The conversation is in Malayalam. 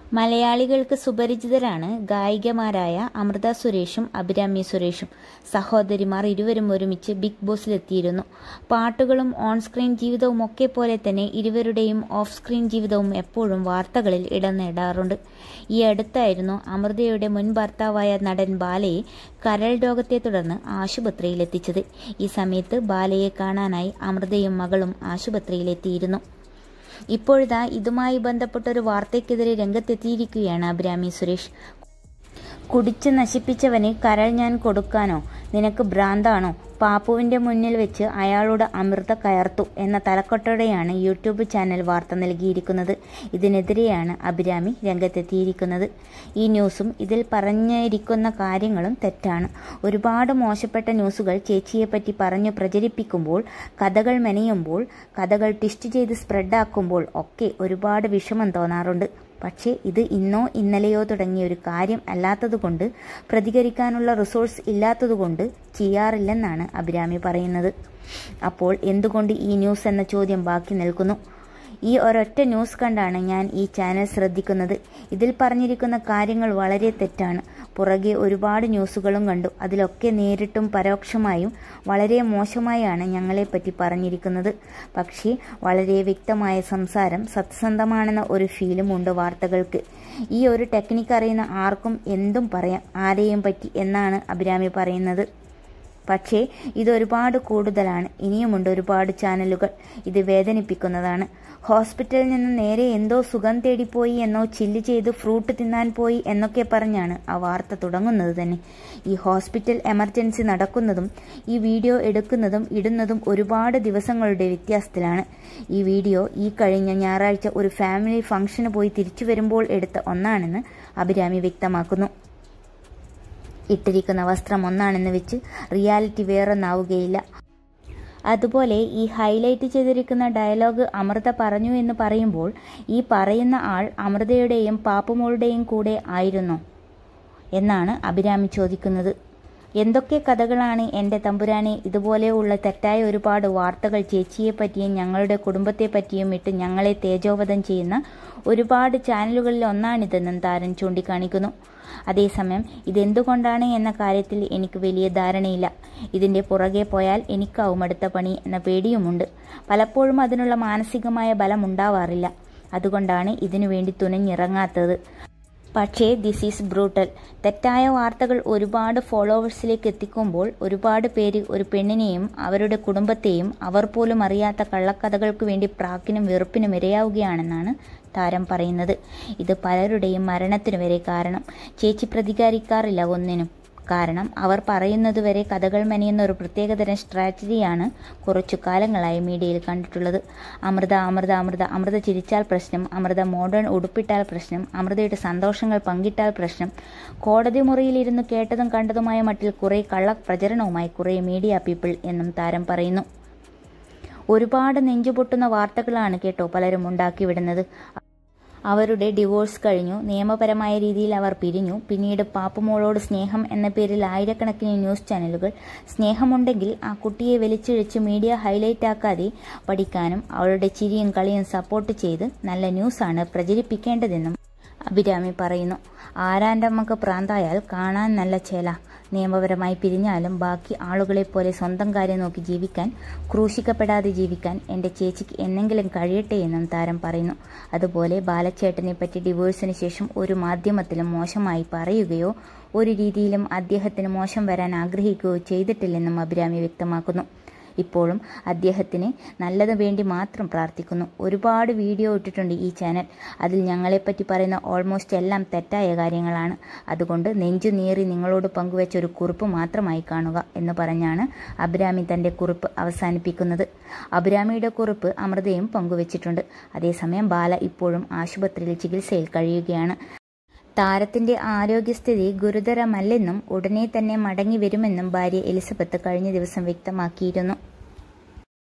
മലയാളികൾക്ക് സുപരിചിതരാണ് ഗായികമാരായ അമൃത സുരേഷും അഭിരാമി സുരേഷും സഹോദരിമാർ ഇരുവരും ഒരുമിച്ച് ബിഗ് ബോസിലെത്തിയിരുന്നു പാട്ടുകളും ഓൺ സ്ക്രീൻ ജീവിതവും ഒക്കെ പോലെ തന്നെ ഇരുവരുടെയും ഓഫ് സ്ക്രീൻ ജീവിതവും എപ്പോഴും വാർത്തകളിൽ ഇടം നേടാറുണ്ട് ഈ അടുത്തായിരുന്നു അമൃതയുടെ മുൻ ഭർത്താവായ നടൻ ബാലയെ കരൾ രോഗത്തെ തുടർന്ന് ആശുപത്രിയിലെത്തിച്ചത് ഈ സമയത്ത് ബാലയെ കാണാനായി അമൃതയും മകളും ആശുപത്രിയിലെത്തിയിരുന്നു ഇപ്പോഴിതാ ഇതുമായി ബന്ധപ്പെട്ടൊരു വാർത്തയ്ക്കെതിരെ രംഗത്തെത്തിയിരിക്കുകയാണ് അഭിരാമി സുരേഷ് കുടിച്ച് നശിപ്പിച്ചവന് കരൾ ഞാൻ കൊടുക്കാനോ നിനക്ക് ഭ്രാന്താണോ പാപ്പുവിന്റെ മുന്നിൽ വെച്ച് അയാളുടെ അമൃത കയർത്തു എന്ന തലക്കെട്ടോടെയാണ് യൂട്യൂബ് ചാനൽ വാർത്ത നൽകിയിരിക്കുന്നത് ഇതിനെതിരെയാണ് അഭിരാമി രംഗത്തെത്തിയിരിക്കുന്നത് ഈ ന്യൂസും ഇതിൽ പറഞ്ഞിരിക്കുന്ന കാര്യങ്ങളും തെറ്റാണ് ഒരുപാട് മോശപ്പെട്ട ന്യൂസുകൾ ചേച്ചിയെപ്പറ്റി പറഞ്ഞു പ്രചരിപ്പിക്കുമ്പോൾ കഥകൾ മെനയുമ്പോൾ കഥകൾ ട്വിസ്റ്റ് ചെയ്ത് സ്പ്രെഡാക്കുമ്പോൾ ഒക്കെ ഒരുപാട് വിഷമം തോന്നാറുണ്ട് പക്ഷേ ഇത് ഇന്നോ ഇന്നലെയോ തുടങ്ങിയ ഒരു കാര്യം അല്ലാത്തതുകൊണ്ട് പ്രതികരിക്കാനുള്ള റിസോഴ്സ് ഇല്ലാത്തതുകൊണ്ട് ചെയ്യാറില്ലെന്നാണ് അഭിരാമി പറയുന്നത് അപ്പോൾ എന്തുകൊണ്ട് ഈ ന്യൂസ് എന്ന ചോദ്യം ബാക്കി നിൽക്കുന്നു ഈ ഒരൊറ്റ ന്യൂസ് കണ്ടാണ് ഞാൻ ഈ ചാനൽ ശ്രദ്ധിക്കുന്നത് ഇതിൽ പറഞ്ഞിരിക്കുന്ന കാര്യങ്ങൾ വളരെ തെറ്റാണ് പുറകെ ഒരുപാട് ന്യൂസുകളും കണ്ടു അതിലൊക്കെ നേരിട്ടും പരോക്ഷമായും വളരെ മോശമായാണ് ഞങ്ങളെപ്പറ്റി പറഞ്ഞിരിക്കുന്നത് പക്ഷേ വളരെ വ്യക്തമായ സംസാരം സത്യസന്ധമാണെന്ന ഒരു ഫീലും ഉണ്ട് വാർത്തകൾക്ക് ഈ ഒരു ടെക്നിക്ക് അറിയുന്ന ആർക്കും എന്തും പറയാം ആരെയും പറ്റി എന്നാണ് അഭിരാമി പറയുന്നത് പക്ഷേ ഇതൊരുപാട് കൂടുതലാണ് ഇനിയുമുണ്ട് ഒരുപാട് ചാനലുകൾ ഇത് വേദനിപ്പിക്കുന്നതാണ് ഹോസ്പിറ്റലിൽ നിന്ന് നേരെ എന്തോ സുഖം തേടിപ്പോയി എന്നോ ചില്ല് ചെയ്ത് ഫ്രൂട്ട് തിന്നാൻ പോയി എന്നൊക്കെ പറഞ്ഞാണ് ആ വാർത്ത തുടങ്ങുന്നത് തന്നെ ഈ ഹോസ്പിറ്റൽ എമർജൻസി നടക്കുന്നതും ഈ വീഡിയോ എടുക്കുന്നതും ഇടുന്നതും ഒരുപാട് ദിവസങ്ങളുടെ വ്യത്യാസത്തിലാണ് ഈ വീഡിയോ ഈ കഴിഞ്ഞ ഞായറാഴ്ച ഒരു ഫാമിലി ഫംഗ്ഷന് പോയി തിരിച്ചു വരുമ്പോൾ എടുത്ത ഒന്നാണെന്ന് അഭിരാമി വ്യക്തമാക്കുന്നു ഇട്ടിരിക്കുന്ന വസ്ത്രം ഒന്നാണെന്ന് വെച്ച് റിയാലിറ്റി വേറൊന്നാവുകയില്ല അതുപോലെ ഈ ഹൈലൈറ്റ് ചെയ്തിരിക്കുന്ന ഡയലോഗ് അമൃത പറഞ്ഞു എന്ന് പറയുമ്പോൾ ഈ പറയുന്ന ആൾ അമൃതയുടെയും പാപ്പുമോളുടെയും കൂടെ ആയിരുന്നോ എന്നാണ് അഭിരാമി ചോദിക്കുന്നത് എന്തൊക്കെ കഥകളാണ് എൻ്റെ തമ്പുരാനെ ഇതുപോലെയുള്ള തെറ്റായ ഒരുപാട് വാർത്തകൾ ചേച്ചിയെ പറ്റിയും ഞങ്ങളുടെ കുടുംബത്തെ പറ്റിയും ഇട്ട് ഞങ്ങളെ തേജോവധം ചെയ്യുന്ന ഒരുപാട് ചാനലുകളിൽ ഒന്നാണിതെന്നും താരൻ ചൂണ്ടിക്കാണിക്കുന്നു അതേസമയം ഇതെന്തുകൊണ്ടാണ് എന്ന കാര്യത്തിൽ എനിക്ക് വലിയ ധാരണയില്ല ഇതിൻ്റെ പുറകെ പോയാൽ എനിക്കാവും അടുത്ത പണി എന്ന പേടിയുമുണ്ട് പലപ്പോഴും അതിനുള്ള മാനസികമായ ബലം ഉണ്ടാവാറില്ല അതുകൊണ്ടാണ് ഇതിനുവേണ്ടി തുനിഞ്ഞിറങ്ങാത്തത് പക്ഷേ ദിസ് ഈസ് ബ്രൂട്ടൽ തെറ്റായ വാർത്തകൾ ഒരുപാട് ഫോളോവേഴ്സിലേക്ക് എത്തിക്കുമ്പോൾ ഒരുപാട് പേര് ഒരു പെണ്ണിനെയും അവരുടെ കുടുംബത്തെയും അവർ പോലും അറിയാത്ത കള്ളക്കഥകൾക്ക് വേണ്ടി പ്രാക്കിനും വെറുപ്പിനും ഇരയാവുകയാണെന്നാണ് താരം പറയുന്നത് ഇത് പലരുടെയും മരണത്തിനു വരെ കാരണം ചേച്ചി പ്രതികരിക്കാറില്ല ഒന്നിനും കാരണം അവർ പറയുന്നതുവരെ കഥകൾ മെനയുന്ന ഒരു പ്രത്യേകതരം സ്ട്രാറ്റജിയാണ് കുറച്ചു കാലങ്ങളായി മീഡിയയിൽ കണ്ടിട്ടുള്ളത് അമൃത അമൃത അമൃത അമൃത ചിരിച്ചാൽ പ്രശ്നം അമൃത മോഡേൺ ഉടുപ്പിട്ടാൽ പ്രശ്നം അമൃതയുടെ സന്തോഷങ്ങൾ പങ്കിട്ടാൽ പ്രശ്നം കോടതി മുറിയിലിരുന്ന് കേട്ടതും കണ്ടതുമായ മട്ടിൽ കുറേ കള്ള പ്രചരണവുമായി കുറേ മീഡിയ പീപ്പിൾ എന്നും താരം പറയുന്നു ഒരുപാട് നെഞ്ചുപൊട്ടുന്ന വാർത്തകളാണ് കേട്ടോ പലരും ഉണ്ടാക്കിവിടുന്നത് അവരുടെ ഡിവോഴ്സ് കഴിഞ്ഞു നിയമപരമായ രീതിയിൽ അവർ പിരിഞ്ഞു പിന്നീട് പാപ്പുമോളോട് സ്നേഹം എന്ന പേരിൽ ആയിരക്കണക്കിന് ന്യൂസ് ചാനലുകൾ സ്നേഹമുണ്ടെങ്കിൽ ആ കുട്ടിയെ വലിച്ചിഴച്ച് മീഡിയ ഹൈലൈറ്റ് ആക്കാതെ പഠിക്കാനും അവളുടെ ചിരിയും കളിയും സപ്പോർട്ട് ചെയ്ത് നല്ല ന്യൂസാണ് പ്രചരിപ്പിക്കേണ്ടതെന്നും അഭിരാമി പറയുന്നു ആരാൻ്റെ അമ്മക്ക് പ്രാന്തായാൽ കാണാൻ നല്ല ചേല നിയമപരമായി പിരിഞ്ഞാലും ബാക്കി ആളുകളെ പോലെ സ്വന്തം കാര്യം നോക്കി ജീവിക്കാൻ ക്രൂശിക്കപ്പെടാതെ ജീവിക്കാൻ എൻ്റെ ചേച്ചിക്ക് എന്നെങ്കിലും കഴിയട്ടെ എന്നും താരം പറയുന്നു അതുപോലെ ബാലച്ചേട്ടനെ പറ്റി ഡിവോഴ്സിന് ശേഷം ഒരു മാധ്യമത്തിലും മോശമായി പറയുകയോ ഒരു രീതിയിലും അദ്ദേഹത്തിന് മോശം വരാൻ ആഗ്രഹിക്കുകയോ ചെയ്തിട്ടില്ലെന്നും അഭിരാമി വ്യക്തമാക്കുന്നു ഇപ്പോഴും അദ്ദേഹത്തിന് നല്ലത് വേണ്ടി മാത്രം പ്രാർത്ഥിക്കുന്നു ഒരുപാട് വീഡിയോ ഇട്ടിട്ടുണ്ട് ഈ ചാനൽ അതിൽ ഞങ്ങളെപ്പറ്റി പറയുന്ന ഓൾമോസ്റ്റ് എല്ലാം തെറ്റായ കാര്യങ്ങളാണ് അതുകൊണ്ട് നെഞ്ചു നീറി നിങ്ങളോട് പങ്കുവെച്ച ഒരു കുറിപ്പ് മാത്രമായി കാണുക എന്ന് പറഞ്ഞാണ് അഭിരാമി തൻ്റെ കുറിപ്പ് അവസാനിപ്പിക്കുന്നത് അഭിരാമിയുടെ കുറിപ്പ് അമൃതയും പങ്കുവച്ചിട്ടുണ്ട് അതേസമയം ബാല ഇപ്പോഴും ആശുപത്രിയിൽ ചികിത്സയിൽ കഴിയുകയാണ് താരത്തിന്റെ ആരോഗ്യസ്ഥിതി ഗുരുതരമല്ലെന്നും ഉടനെ തന്നെ മടങ്ങി വരുമെന്നും ഭാര്യ എലിസബത്ത് കഴിഞ്ഞ ദിവസം വ്യക്തമാക്കിയിരുന്നു